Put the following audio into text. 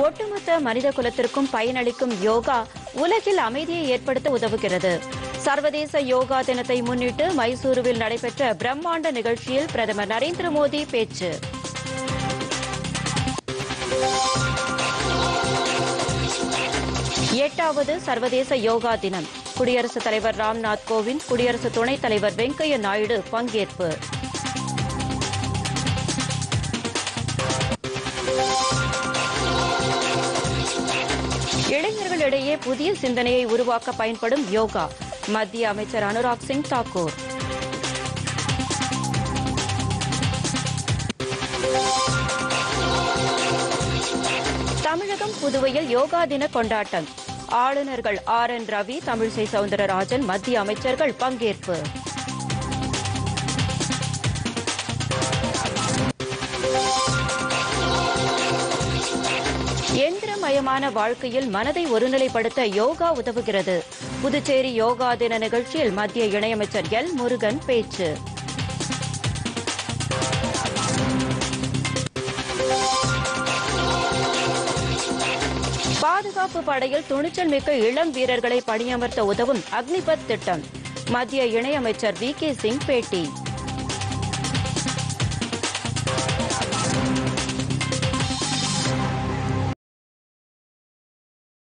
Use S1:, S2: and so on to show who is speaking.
S1: ஒட்டுமொத்த மனித குலத்திற்கும் பயனளிக்கும் யோகா உலகில் அமைதியை ஏற்படுத்த உதவுகிறது சர்வதேச யோகா தினத்தை முன்னிட்டு மைசூருவில் நடைபெற்ற பிரம்மாண்ட நிகழ்ச்சியில் பிரதமர் நரேந்திர மோடி பேச்சு எட்டாவது சர்வதேச யோகா தினம் குடியரசுத் தலைவர் ராம்நாத் கோவிந்த் குடியரசு துணைத் தலைவர் வெங்கையா நாயுடு பங்கேற்பு இளைஞர்களிடையே புதிய சிந்தனையை உருவாக்க பயன்படும் யோகா மத்திய அமைச்சர் அனுராக் சிங் தாக்கூர் தமிழகம் புதுவையில் யோகா தின கொண்டாட்டம் ஆளுநர்கள் ஆர் என் ரவி தமிழிசை சவுந்தரராஜன் மத்திய அமைச்சர்கள் பங்கேற்பு எந்திரமயமான வாழ்க்கையில் மனதை ஒருநிலைப்படுத்த யோகா உதவுகிறது புதுச்சேரி யோகா தின நிகழ்ச்சியில் மத்திய இணையமைச்சர் எல் முருகன் பேச்சு பாதுகாப்பு படையில் துணிச்சல் மிக்க இளம் வீரர்களை பணியமர்த்த உதவும் அக்னிபத் திட்டம் மத்திய இணையமைச்சர் வி கே சிங் பேட்டி